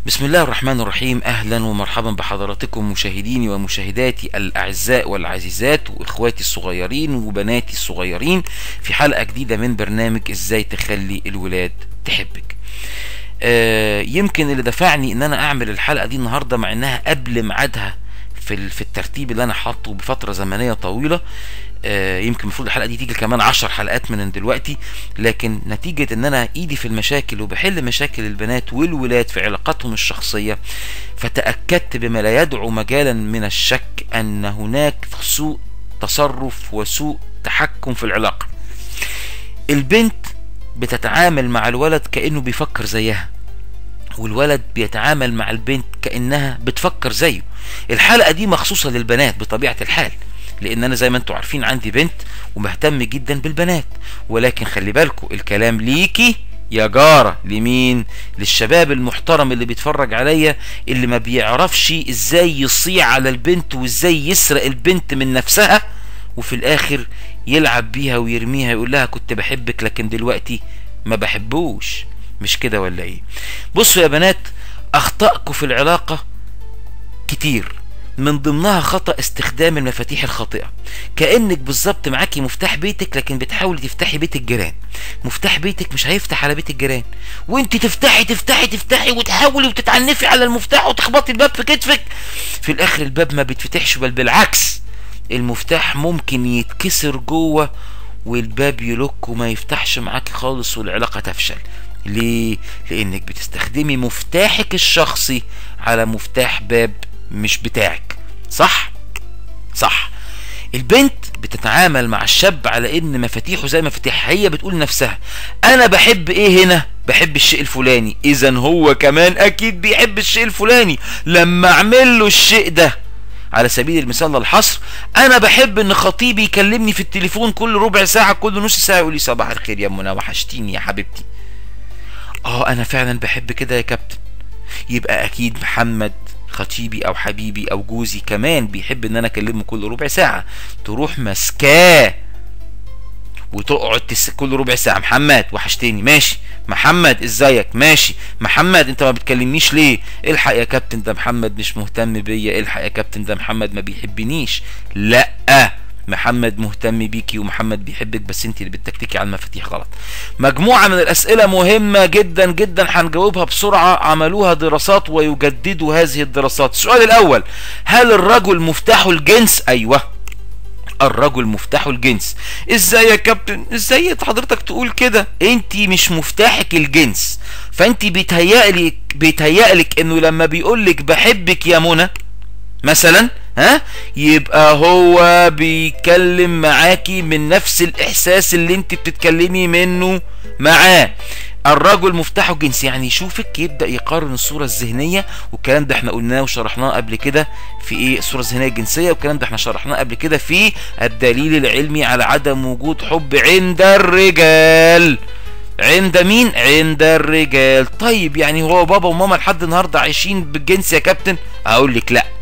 بسم الله الرحمن الرحيم اهلا ومرحبا بحضراتكم مشاهديني ومشاهداتي الاعزاء والعزيزات واخواتي الصغيرين وبناتي الصغيرين في حلقه جديده من برنامج ازاي تخلي الولاد تحبك آه يمكن اللي دفعني ان انا اعمل الحلقه دي النهارده مع انها قبل ميعادها في في الترتيب اللي انا حاطه بفتره زمنيه طويله آه يمكن المفروض الحلقه دي تيجي كمان عشر حلقات من دلوقتي لكن نتيجه ان انا ايدي في المشاكل وبحل مشاكل البنات والولاد في علاقاتهم الشخصيه فتاكدت بما لا يدعو مجالا من الشك ان هناك سوء تصرف وسوء تحكم في العلاقه البنت بتتعامل مع الولد كانه بيفكر زيها والولد بيتعامل مع البنت كانها بتفكر زيه الحلقه دي مخصوصه للبنات بطبيعه الحال لان انا زي ما انتم عارفين عندي بنت ومهتم جدا بالبنات ولكن خلي بالكم الكلام ليكي يا جارة لمين للشباب المحترم اللي بيتفرج عليا اللي ما بيعرفش ازاي يصيع على البنت وازاي يسرق البنت من نفسها وفي الاخر يلعب بيها ويرميها يقول لها كنت بحبك لكن دلوقتي ما بحبوش مش كده ولا ايه بصوا يا بنات اخطائكم في العلاقة كتير من ضمنها خطأ استخدام المفاتيح الخاطئة كأنك بالظبط معاكي مفتاح بيتك لكن بتحاولي تفتحي بيت الجيران مفتاح بيتك مش هيفتح على بيت الجيران وانت تفتحي تفتحي تفتحي وتحاولي وتتعنفي على المفتاح وتخبطي الباب في كتفك في الاخر الباب ما بيتفتحش بل بالعكس المفتاح ممكن يتكسر جوه والباب يلك وما يفتحش معاكي خالص والعلاقة تفشل ليه؟ لانك بتستخدمي مفتاحك الشخصي على مفتاح باب مش بتاعك صح صح البنت بتتعامل مع الشاب على ان مفاتيحه زي مفاتيح هي بتقول نفسها انا بحب ايه هنا بحب الشيء الفلاني اذا هو كمان اكيد بيحب الشيء الفلاني لما اعمل له الشيء ده على سبيل المثال للحصر انا بحب ان خطيبي يكلمني في التليفون كل ربع ساعه كل نص ساعه يقول لي صباح الخير يا منى وحشتيني يا حبيبتي اه انا فعلا بحب كده يا كابتن يبقى اكيد محمد خطيبي او حبيبي او جوزي كمان بيحب ان انا اكلمه كل ربع ساعه تروح ماسكاه وتقعد تس... كل ربع ساعه محمد وحشتني ماشي محمد ازيك ماشي محمد انت ما بتكلمنيش ليه الحق يا كابتن ده محمد مش مهتم بيا الحق يا كابتن ده محمد ما بيحبنيش لا محمد مهتم بيكي ومحمد بيحبك بس انت اللي بتتكتكي على المفاتيح غلط مجموعة من الأسئلة مهمة جدا جدا هنجاوبها بسرعة عملوها دراسات ويجددوا هذه الدراسات السؤال الأول هل الرجل مفتاحه الجنس أيوه الرجل مفتاحه الجنس ازاي يا كابتن ازاي حضرتك تقول كده انت مش مفتاحك الجنس فانت بيتهيألك بيتهيألك انه لما بيقولك بحبك يا منى مثلا ها يبقى هو بيتكلم معاكي من نفس الاحساس اللي انت بتتكلمي منه معاه الرجل مفتاحه جنسي يعني يشوفك يبدا يقارن الصوره الذهنيه والكلام ده احنا قلناه وشرحناه قبل كده في ايه الصوره الذهنيه الجنسيه والكلام ده احنا شرحناه قبل كده في الدليل العلمي على عدم وجود حب عند الرجال عند مين عند الرجال طيب يعني هو بابا وماما لحد النهارده عايشين بالجنس يا كابتن اقول لك لا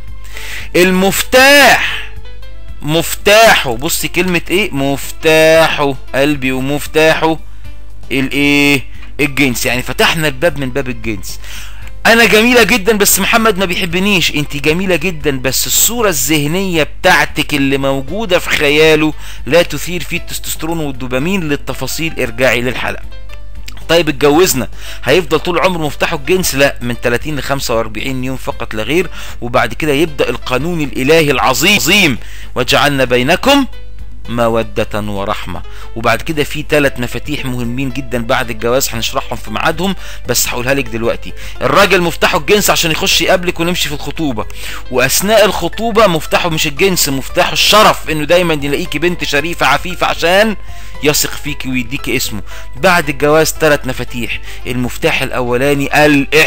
المفتاح مفتاحه بصي كلمة ايه مفتاحه قلبي ومفتاحه الايه الجنس يعني فتحنا الباب من باب الجنس انا جميلة جدا بس محمد ما بيحبنيش انت جميلة جدا بس الصورة الذهنية بتاعتك اللي موجودة في خياله لا تثير فيه التستوستيرون والدوبامين للتفاصيل ارجعي للحلقة طيب اتجوزنا هيفضل طول عمره مفتاحه الجنس لا من 30 ل 45 يوم فقط لا غير وبعد كده يبدا القانون الالهي العظيم عظيم وجعلنا بينكم مودة ورحمة وبعد كده في ثلاث مفاتيح مهمين جدا بعد الجواز هنشرحهم في ميعادهم بس هقولها لك دلوقتي الراجل مفتاحه الجنس عشان يخش يقابلك ونمشي في الخطوبة واثناء الخطوبة مفتاحه مش الجنس مفتاحه الشرف انه دايما يلاقيكي بنت شريفة عفيفة عشان يثق فيكي ويديكي اسمه بعد الجواز ثلاث مفاتيح المفتاح الاولاني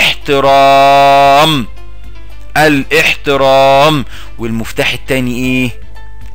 الاحترام الاحترام والمفتاح الثاني ايه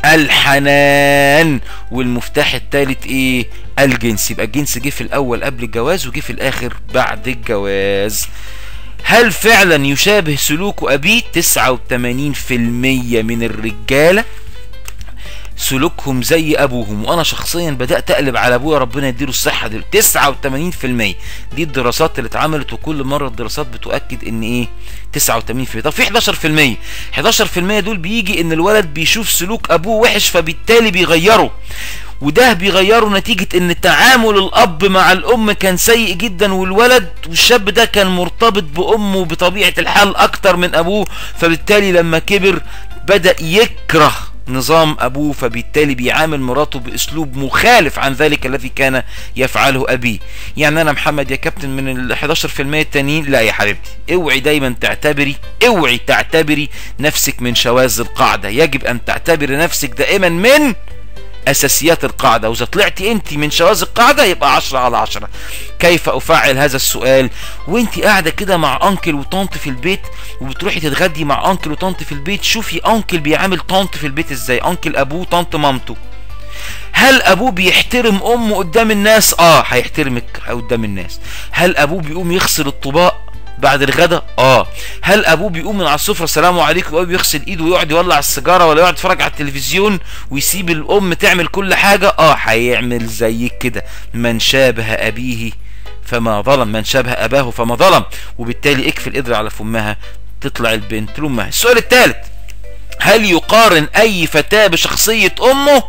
الحنان والمفتاح الثالث ايه الجنس يبقى الجنس جه في الاول قبل الجواز وجه في الاخر بعد الجواز هل فعلا يشابه سلوك ابيه 89% من الرجاله سلوكهم زي ابوهم وانا شخصيا بدات اقلب على ابويا ربنا يديله الصحه دي 89% دي الدراسات اللي اتعملت وكل مره الدراسات بتؤكد ان ايه 89% طب في 11% 11% دول بيجي ان الولد بيشوف سلوك ابوه وحش فبالتالي بيغيره وده بيغيره نتيجة ان تعامل الاب مع الام كان سيء جدا والولد والشاب ده كان مرتبط بامه بطبيعة الحال اكتر من ابوه فبالتالي لما كبر بدأ يكره نظام ابوه فبالتالي بيعامل مراته باسلوب مخالف عن ذلك الذي كان يفعله ابيه يعني انا محمد يا كابتن من ال 11% التانيين لا يا حبيبتي اوعي دايما تعتبري اوعي تعتبري نفسك من شواذ القاعده يجب ان تعتبري نفسك دائما من اساسيات القاعده واذا طلعتي انت من شواذ القاعده يبقى 10 على 10 كيف افعل هذا السؤال وانت قاعده كده مع انكل وطنط في البيت وبتروحي تتغدي مع انكل وطنط في البيت شوفي انكل بيعامل طنط في البيت ازاي انكل ابوه طنط مامته هل ابوه بيحترم امه قدام الناس اه هيحترمك قدام الناس هل ابوه بيقوم يغسل الطباق بعد الغداء اه هل ابوه بيقوم من على السفره السلام عليكم وابوه بيغسل ايده ويقعد يولع السيجاره ولا يقعد يتفرج على التلفزيون ويسيب الام تعمل كل حاجه اه هيعمل زيك كده من شابه ابيه فما ظلم من شابه اباه فما ظلم وبالتالي اكفي القدر على فمها تطلع البنت لامها السؤال الثالث هل يقارن اي فتاه بشخصيه امه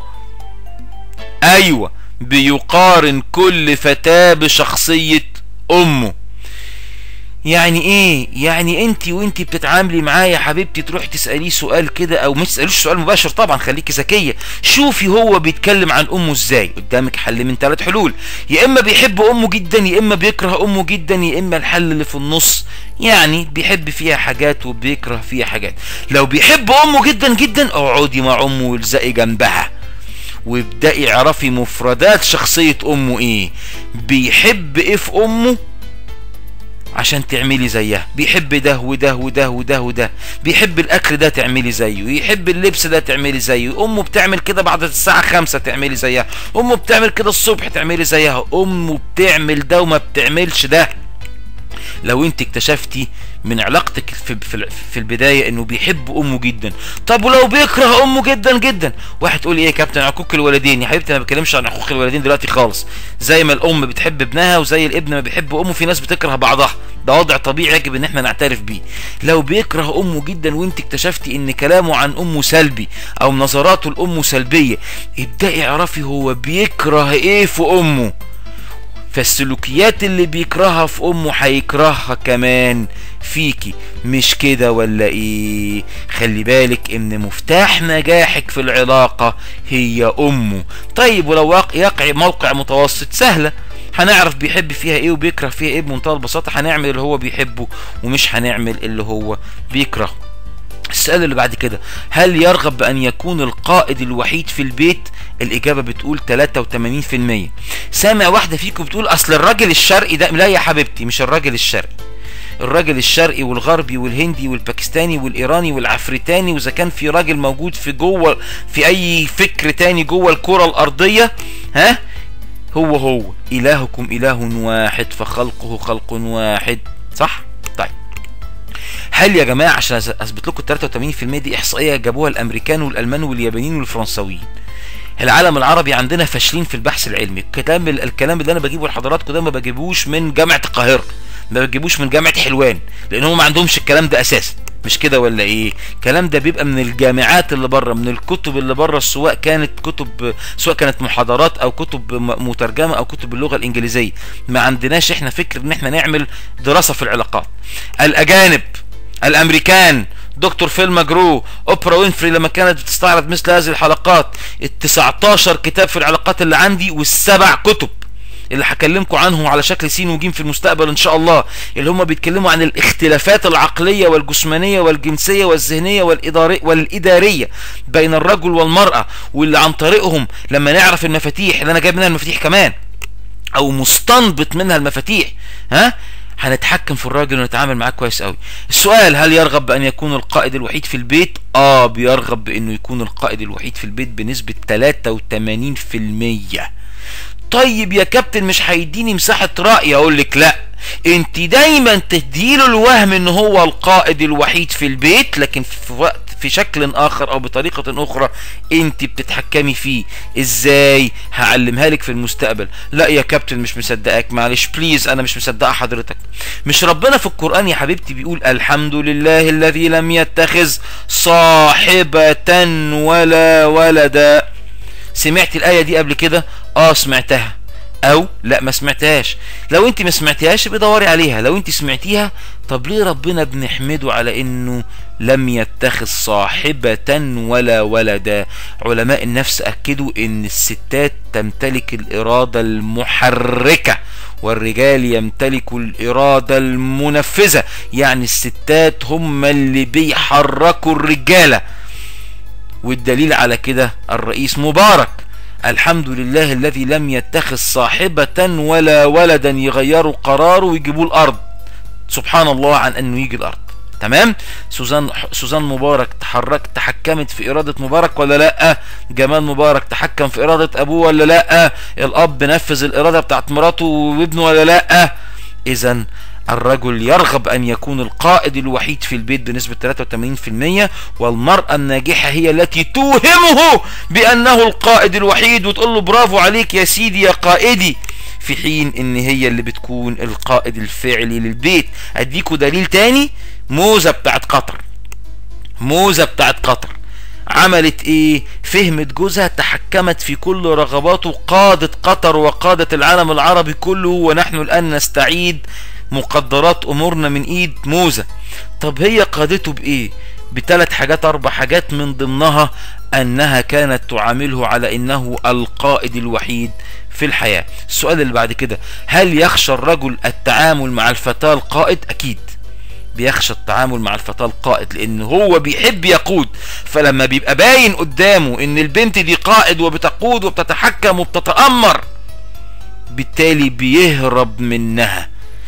ايوه بيقارن كل فتاه بشخصيه امه يعني ايه يعني انت وانت بتتعاملي معاه يا حبيبتي تروحي تساليه سؤال كده او مش تسالوش سؤال مباشر طبعا خليكي ذكيه شوفي هو بيتكلم عن امه ازاي قدامك حل من ثلاث حلول يا اما بيحب امه جدا يا اما بيكره امه جدا يا اما الحل اللي في النص يعني بيحب فيها حاجات وبيكره فيها حاجات لو بيحب امه جدا جدا اقعدي مع امه والزقي جنبها وابدأي اعرفي مفردات شخصية امه ايه بيحب ايه في امه عشان تعملي زيها بيحب ده وده وده وده وده بيحب الاكل ده تعملي زيه يحب اللبس ده تعملي زيه امه بتعمل كده بعد الساعة خمسة تعملي زيها امه بتعمل كده الصبح تعملي زيها امه بتعمل ده وما بتعملش ده لو انت اكتشفتي من علاقتك في, في, في البداية انه بيحب امه جدا طب ولو بيكره امه جدا جدا واحد تقول ايه يا كابتن عقوق الوالدين يا حبيبتي انا ما بتكلمش عن عقوق الوالدين دلوقتي خالص زي ما الام بتحب ابنها وزي الابن ما بيحب امه في ناس بتكره بعضها ده وضع طبيعي يجب ان احنا نعترف بيه لو بيكره امه جدا وانت اكتشفتي ان كلامه عن امه سلبي او نظراته لامه سلبية ابدأي اعرفي هو بيكره ايه في امه فالسلوكيات اللي بيكرهها في امه هيكرهها كمان فيكي مش كده ولا ايه خلي بالك ان مفتاح نجاحك في العلاقة هي امه طيب ولو يقع موقع متوسط سهلة هنعرف بيحب فيها ايه وبيكره فيها ايه بمنتهى البساطة هنعمل اللي هو بيحبه ومش هنعمل اللي هو بيكرهه السؤال اللي بعد كده هل يرغب بأن يكون القائد الوحيد في البيت الإجابة بتقول 83% سامع واحدة فيكم بتقول أصل الراجل الشرقي ده لا يا حبيبتي مش الراجل الشرقي الراجل الشرقي والغربي والهندي والباكستاني والايراني والعفريتاني واذا كان في راجل موجود في جوه في اي فكر تاني جوه الكره الارضيه ها هو هو الهكم اله واحد فخلقه خلق واحد صح طيب هل يا جماعه عشان اثبت لكم 83% دي احصائيه جابوها الامريكان والالمان واليابانيين والفرنساويين العالم العربي عندنا فاشلين في البحث العلمي الكلام الكلام اللي انا بجيبه لحضراتكم ده ما بجيبوش من جامعه القاهره ما بجيبوش من جامعه حلوان لان هم ما عندهمش الكلام ده اساسا مش كده ولا ايه الكلام ده بيبقى من الجامعات اللي بره من الكتب اللي بره سواء كانت كتب سواء كانت محاضرات او كتب مترجمه او كتب باللغه الانجليزيه ما عندناش احنا فكر ان احنا نعمل دراسه في العلاقات الاجانب الامريكان دكتور فيل ماجرو اوبرا وينفري لما كانت بتستعرض مثل هذه الحلقات ال 19 كتاب في العلاقات اللي عندي والسبع كتب اللي هكلمكم عنهم على شكل سين وجيم في المستقبل ان شاء الله اللي هم بيتكلموا عن الاختلافات العقليه والجسمانيه والجنسيه والذهنيه والاداريه بين الرجل والمراه واللي عن طريقهم لما نعرف المفاتيح اللي انا جايب منها المفاتيح كمان او مستنبط منها المفاتيح ها هنتحكم في الراجل ونتعامل معاه كويس قوي السؤال هل يرغب بان يكون القائد الوحيد في البيت اه بيرغب بانه يكون القائد الوحيد في البيت بنسبة 83% طيب يا كابتن مش هيديني مساحة رأي اقول لك لا انت دايما تديله الوهم ان هو القائد الوحيد في البيت لكن في وقت في شكل اخر او بطريقة اخرى انت بتتحكمي فيه ازاي هعلمها لك في المستقبل لا يا كابتن مش مصدقك معلش بليز انا مش مصدقه حضرتك مش ربنا في القرآن يا حبيبتي بيقول الحمد لله الذي لم يتخذ صاحبة ولا ولدا سمعت الآية دي قبل كده اه سمعتها او لا ما سمعتهاش لو انت ما سمعتهاش يبقى دوري عليها لو انت سمعتيها طب ليه ربنا بنحمده على انه لم يتخذ صاحبة ولا ولدا علماء النفس اكدوا ان الستات تمتلك الارادة المحركة والرجال يمتلكوا الإرادة المنفذة يعني الستات هم اللي بيحركوا الرجالة والدليل على كده الرئيس مبارك الحمد لله الذي لم يتخذ صاحبة ولا ولدا يغيروا قراره ويجيبوا الأرض سبحان الله عن أنه يجي الأرض تمام سوزان سوزان مبارك تحرك تحكمت في إرادة مبارك ولا لا جمال مبارك تحكم في إرادة أبوه ولا لا الأب نفذ الإرادة بتاعت مراته وابنه ولا لا إذا الرجل يرغب أن يكون القائد الوحيد في البيت بنسبة 83% والمرأة الناجحة هي التي توهمه بأنه القائد الوحيد وتقول له برافو عليك يا سيدي يا قائدي في حين ان هي اللي بتكون القائد الفعلي للبيت اديكوا دليل تاني موزة بتاعت قطر موزة بتاعت قطر عملت ايه فهمت جوزها تحكمت في كل رغباته قادت قطر وقادت العالم العربي كله ونحن الان نستعيد مقدرات امورنا من ايد موزة طب هي قادته بايه بثلاث حاجات اربع حاجات من ضمنها انها كانت تعامله على انه القائد الوحيد في الحياة السؤال اللي بعد كده هل يخشى الرجل التعامل مع الفتاة القائد اكيد بيخشى التعامل مع الفتاة القائد لان هو بيحب يقود فلما بيبقى باين قدامه ان البنت دي قائد وبتقود وبتتحكم وبتتأمر بالتالي بيهرب منها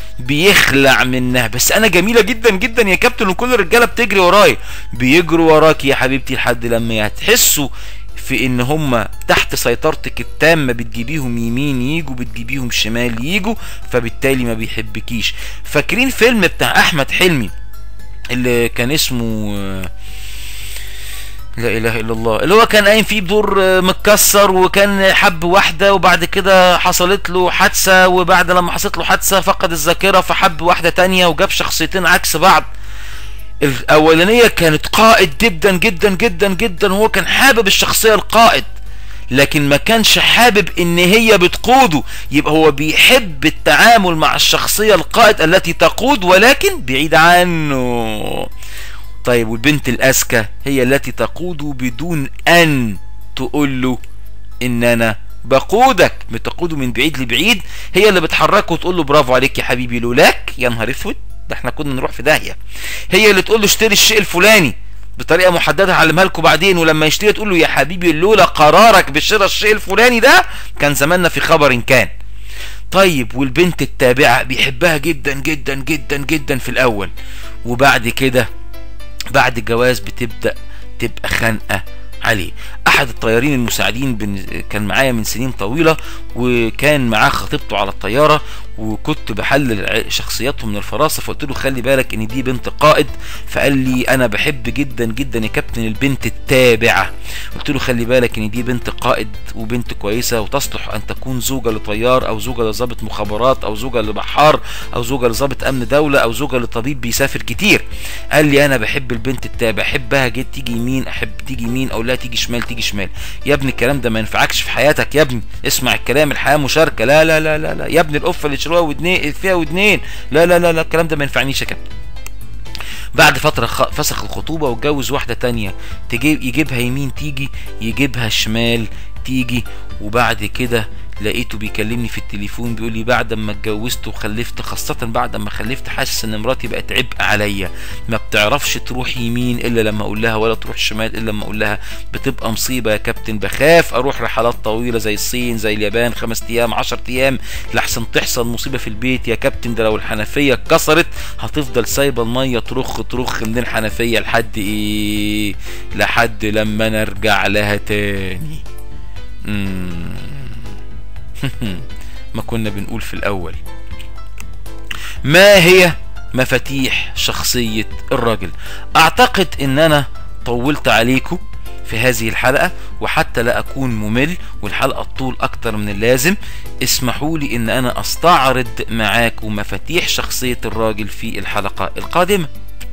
بيخلع منها بس انا جميله جدا جدا يا كابتن وكل الرجاله بتجري ورايا بيجروا وراك يا حبيبتي لحد لما هتحسوا في ان هم تحت سيطرتك التامة بتجيبيهم يمين يجوا بتجيبيهم شمال يجوا فبالتالي ما بيحبكيش فاكرين فيلم بتاع احمد حلمي اللي كان اسمه لا اله الا الله اللي هو كان قايم فيه بدور متكسر وكان حب واحده وبعد كده حصلت له حادثه وبعد لما حصلت له حادثه فقد الذاكره فحب واحده تانية وجاب شخصيتين عكس بعض الاولانيه كانت قائد جدا جدا جدا جدا وهو كان حابب الشخصيه القائد لكن ما كانش حابب ان هي بتقوده يبقى هو بيحب التعامل مع الشخصيه القائد التي تقود ولكن بعيد عنه طيب والبنت الأذكى هي التي تقود بدون أن تقول له إن أنا بقودك بتقوده من بعيد لبعيد هي اللي بتحركه وتقول له برافو عليك يا حبيبي لولاك يا نهار اسود ده احنا كنا نروح في داهيه هي اللي تقول له اشتري الشيء الفلاني بطريقه محدده هعلمها لكم بعدين ولما يشتري تقول له يا حبيبي لولا قرارك بشراء الشيء الفلاني ده كان زماننا في خبر كان طيب والبنت التابعه بيحبها جدا جدا جدا جدا في الاول وبعد كده بعد الجواز بتبدأ تبقى خانقة عليه احد الطيارين المساعدين بن... كان معايا من سنين طويلة وكان معاه خطيبته على الطيارة وكنت بحلل شخصياتهم من الفراسة فقلت له خلي بالك ان دي بنت قائد فقال لي انا بحب جدا جدا يا كابتن البنت التابعة قلت له خلي بالك ان دي بنت قائد وبنت كويسة وتصلح ان تكون زوجة لطيار او زوجة لضابط مخابرات او زوجة لبحار او زوجة لضابط امن دولة او زوجة لطبيب بيسافر كتير قال لي انا بحب البنت التابعة احبها جد تيجي يمين احب تيجي يمين او لا تيجي شمال تيجي شمال يا ابني الكلام ده ما ينفعكش في حياتك يا ابني اسمع الكلام الحياة مشاركة لا لا لا لا, لا. يا ابني القفة اللي تشتروها ودنين فيها ودنين لا لا لا لا الكلام ده ما ينفعنيش يا كابتن بعد فترة فسخ الخطوبة واتجوز واحدة تانية تجيب يجيبها يمين تيجي يجيبها شمال تيجي وبعد كده لقيته بيكلمني في التليفون بيقول لي بعد ما اتجوزت وخلفت خاصة بعد ما خلفت حاسس ان مراتي بقت عبء عليا ما بتعرفش تروح يمين الا لما اقول لها ولا تروح شمال الا لما اقول لها بتبقى مصيبة يا كابتن بخاف اروح رحلات طويلة زي الصين زي اليابان خمس ايام عشر ايام لحسن تحصل مصيبة في البيت يا كابتن ده لو الحنفية اتكسرت هتفضل سايبة المية ترخ ترخ من الحنفية لحد ايه لحد لما نرجع لها تاني مم. ما كنا بنقول في الأول ما هي مفاتيح شخصية الراجل أعتقد إن أنا طولت عليكم في هذه الحلقة وحتى لا أكون ممل والحلقة تطول أكتر من اللازم اسمحوا لي إن أنا أستعرض معاكم مفاتيح شخصية الراجل في الحلقة القادمة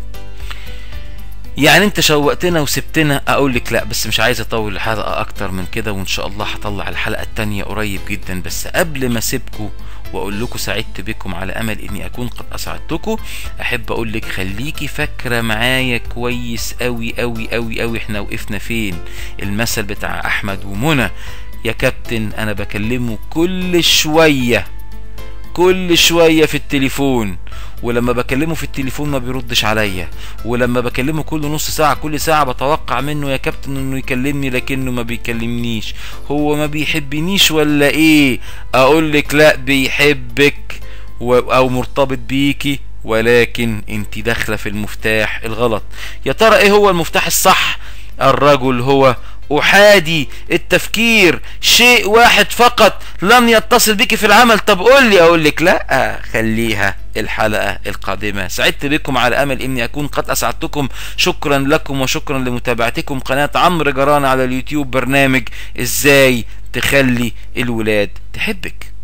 يعني انت شوقتنا وسبتنا اقول لك لا بس مش عايز اطول الحلقه اكتر من كده وان شاء الله هطلع الحلقه التانية قريب جدا بس قبل ما اسيبكم واقول لكم سعدت بكم على امل اني اكون قد اسعدتكم احب اقول لك خليكي فاكره معايا كويس قوي قوي قوي قوي احنا وقفنا فين المثل بتاع احمد ومنى يا كابتن انا بكلمه كل شويه كل شويه في التليفون ولما بكلمه في التليفون ما بيردش عليا ولما بكلمه كل نص ساعة كل ساعة بتوقع منه يا كابتن انه يكلمني لكنه ما بيكلمنيش هو ما بيحبنيش ولا ايه اقول لك لا بيحبك و... او مرتبط بيكي ولكن انت داخله في المفتاح الغلط يا ترى ايه هو المفتاح الصح الرجل هو احادي التفكير شيء واحد فقط لن يتصل بك في العمل طب قول لي اقول لك لا خليها الحلقة القادمة سعدت بكم على امل اني اكون قد اسعدتكم شكرا لكم وشكرا لمتابعتكم قناة عمرو جران على اليوتيوب برنامج ازاي تخلي الولاد تحبك